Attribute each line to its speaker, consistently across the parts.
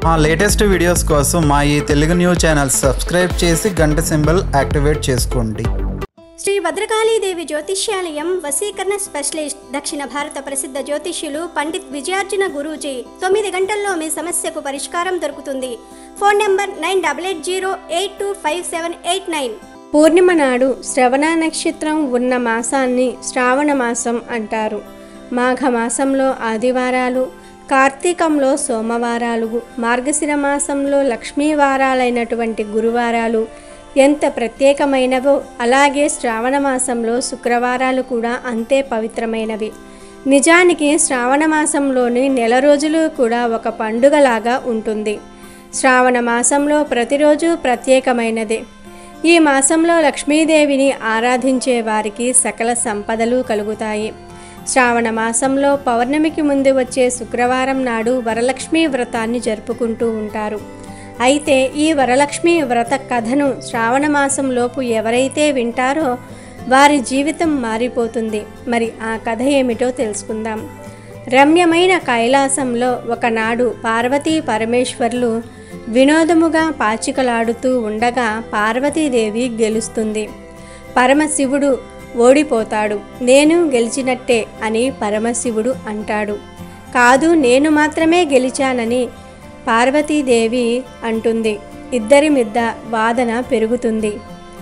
Speaker 1: మా latest videos కోసం మా ఈ తెలుగు న్యూస్ ఛానల్ సబ్స్క్రైబ్ చేసి గంట సింబల్ యాక్టివేట్ చేసుకోండి
Speaker 2: శ్రీ భద్రకాళీదేవి జ్యోతిష్యాలయం వశీకరణ స్పెషలిస్ట్ దక్షిణ భారత ప్రసిద్ధ జ్యోతిష్యులు పండిత్ విజయార్జున గురూజీ తొమ్మిది గంటల్లో మీ సమస్యకు పరిష్కారం దొరుకుతుంది phone number nine double eight zero eight two five seven eight nine పూర్ణిమ నాడు శ్రవణ నక్షత్రం ఉన్న మాసాన్ని శ్రావణ మాసం అంటారు మాఘ మాసంలో ఆదివారాలు కార్తీకంలో సోమవారాలు మార్గశిర మాసంలో లక్ష్మీవారాలైనటువంటి గురువారాలు ఎంత ప్రత్యేకమైనవో అలాగే శ్రావణ మాసంలో శుక్రవారాలు కూడా అంతే పవిత్రమైనవి నిజానికి శ్రావణ మాసంలోని నెల రోజులు కూడా ఒక పండుగలాగా ఉంటుంది శ్రావణ మాసంలో ప్రతిరోజు ప్రత్యేకమైనదే ఈ మాసంలో లక్ష్మీదేవిని ఆరాధించే వారికి సకల సంపదలు కలుగుతాయి శ్రావణ మాసంలో పౌర్ణమికి ముందు వచ్చే శుక్రవారం నాడు వరలక్ష్మీ వ్రతాన్ని జరుపుకుంటూ ఉంటారు అయితే ఈ వరలక్ష్మి వ్రత కథను శ్రావణ మాసంలోపు ఎవరైతే వింటారో వారి జీవితం మారిపోతుంది మరి ఆ కథ ఏమిటో తెలుసుకుందాం రమ్యమైన కైలాసంలో ఒకనాడు పార్వతీ పరమేశ్వర్లు వినోదముగా పాచికలాడుతూ ఉండగా పార్వతీదేవి గెలుస్తుంది పరమశివుడు ఓడిపోతాడు నేను గెలిచినట్టే అని పరమశివుడు అంటాడు కాదు నేను మాత్రమే గెలిచానని పార్వతీదేవి అంటుంది ఇద్దరి మధ్య వాదన పెరుగుతుంది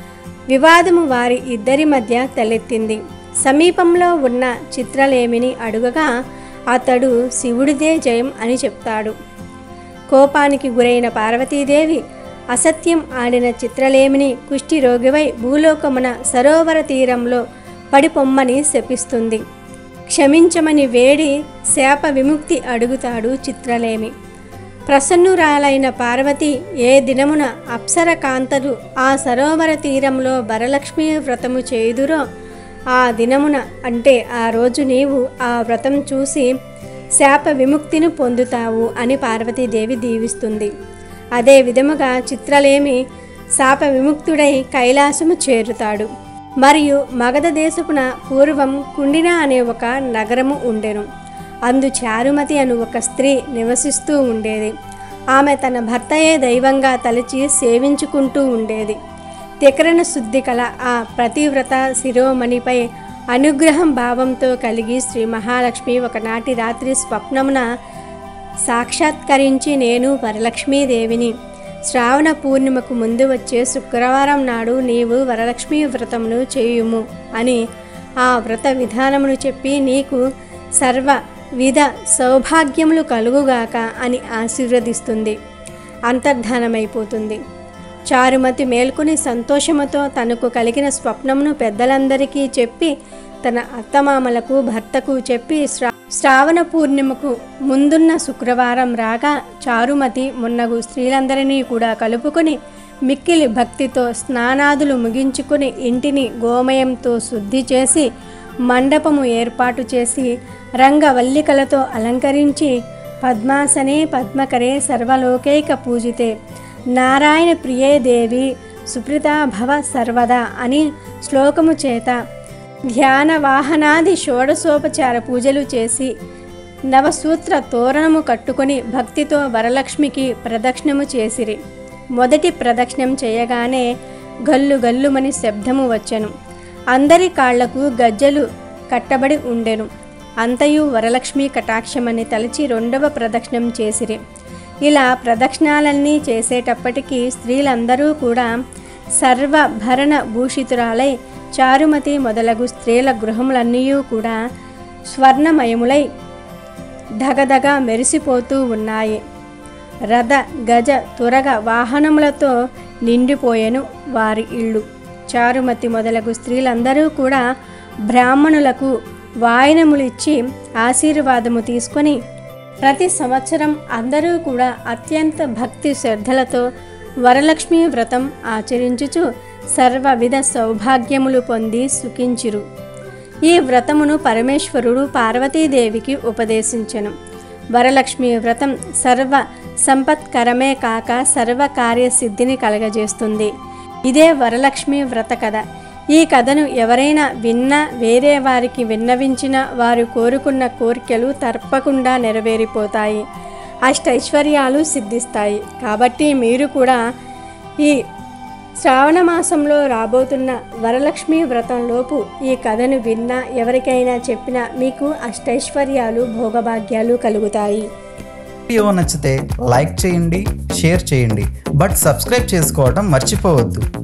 Speaker 2: వివాదము వారి ఇద్దరి మధ్య తలెత్తింది సమీపంలో ఉన్న చిత్రలేమిని అడుగగా అతడు శివుడిదే జయం అని చెప్తాడు కోపానికి గురైన పార్వతీదేవి అసత్యం ఆడిన చిత్రలేమిని కుష్టి రోగివై భూలోకమున సరోవర తీరంలో పడిపొమ్మని శపిస్తుంది క్షమించమని వేడి శాప విముక్తి అడుగుతాడు చిత్రలేమి ప్రసన్నురాలైన పార్వతి ఏ దినమున అప్సర కాంతలు ఆ సరోవర తీరంలో వరలక్ష్మీ వ్రతము చేయుదురో ఆ దినమున అంటే ఆ రోజు నీవు ఆ వ్రతం చూసి శాప విముక్తిని పొందుతావు అని పార్వతీదేవి దీవిస్తుంది అదే విధముగా చిత్రలేమి శాప విముక్తుడై కైలాసము చేరుతాడు మరియు మగధ దేశపున పూర్వం కుండిన అనే ఒక నగరము ఉండెను అందు చారుమతి అను ఒక స్త్రీ నివసిస్తూ ఉండేది ఆమె తన భర్తయే దైవంగా తలచి సేవించుకుంటూ ఉండేది త్రికరణ శుద్ధి కల ఆ ప్రతివ్రత శిరోమణిపై అనుగ్రహం భావంతో కలిగి శ్రీ మహాలక్ష్మి ఒకనాటి రాత్రి స్వప్నమున సాక్షాత్కరించి నేను వరలక్ష్మీదేవిని శ్రావణ పూర్ణిమకు ముందు వచ్చే శుక్రవారం నాడు నీవు వరలక్ష్మీ వ్రతమును చేయుము అని ఆ వ్రత విధానమును చెప్పి నీకు సర్వ విధ సౌభాగ్యములు కలుగుగాక అని ఆశీర్వదిస్తుంది అంతర్ధానమైపోతుంది చారుమతి మేల్కొని సంతోషముతో తనకు కలిగిన స్వప్నమును పెద్దలందరికీ చెప్పి తన అత్తమామలకు భర్తకు చెప్పి శ్రా శ్రావణ పూర్ణిమకు ముందున్న శుక్రవారం రాగా చారుమతి మున్నగు స్త్రీలందరినీ కూడా కలుపుకొని మిక్కిలి భక్తితో స్నానాదులు ముగించుకుని ఇంటిని గోమయంతో శుద్ధి చేసి మండపము ఏర్పాటు చేసి రంగవల్లికలతో అలంకరించి పద్మాసనే పద్మకరే సర్వలోకైక పూజితే నారాయణ ప్రియే దేవి సుప్రీతా భవ సర్వదా అని శ్లోకము చేత ధ్యాన వాహనాది షోడశోపచార పూజలు చేసి నవసూత్ర తోరణము కట్టుకొని భక్తితో వరలక్ష్మికి ప్రదక్షిణము చేసిరి మొదటి ప్రదక్షిణం చేయగానే గల్లు గల్లుమని శబ్దము వచ్చెను అందరి కాళ్లకు గజ్జలు కట్టబడి ఉండెను అంతయు వరలక్ష్మి కటాక్షమని తలచి రెండవ ప్రదక్షిణం చేసిరి ఇలా ప్రదక్షిణాలన్నీ చేసేటప్పటికీ స్త్రీలందరూ కూడా సర్వభరణ భూషితురాలై చారుమతి మొదలగు స్త్రీల గృహములన్నీ కూడా స్వర్ణమయములై ధగధగ మెరిసిపోతూ ఉన్నాయి రథ గజ తురగ వాహనములతో నిండిపోయెను వారి ఇళ్ళు చారుమతి మొదలగు స్త్రీలందరూ కూడా బ్రాహ్మణులకు వాయనములిచ్చి ఆశీర్వాదము తీసుకొని ప్రతి సంవత్సరం అందరూ కూడా అత్యంత భక్తి శ్రద్ధలతో వరలక్ష్మీ వ్రతం ఆచరించుచు సర్వవిధ సౌభాగ్యములు పొంది సుఖించిరు ఈ వ్రతమును పరమేశ్వరుడు పార్వతీదేవికి ఉపదేశించెను వరలక్ష్మి వ్రతం సర్వ సంపత్కరమే కాక సర్వ కార్యసిద్ధిని కలగజేస్తుంది ఇదే వరలక్ష్మి వ్రత కథ ఈ కథను ఎవరైనా విన్నా వేరే వారికి విన్నవించినా వారు కోరుకున్న కోరికలు తప్పకుండా నెరవేరిపోతాయి
Speaker 3: అష్టైశ్వర్యాలు సిద్ధిస్తాయి కాబట్టి మీరు కూడా ఈ శ్రావణ మాసంలో రాబోతున్న వరలక్ష్మి వ్రతంలోపు ఈ కథను విన్నా ఎవరికైనా చెప్పినా మీకు అష్టైశ్వర్యాలు భోగభాగ్యాలు కలుగుతాయి
Speaker 1: వీడియో నచ్చితే లైక్ చేయండి షేర్ చేయండి బట్ సబ్స్క్రైబ్ చేసుకోవడం మర్చిపోవద్దు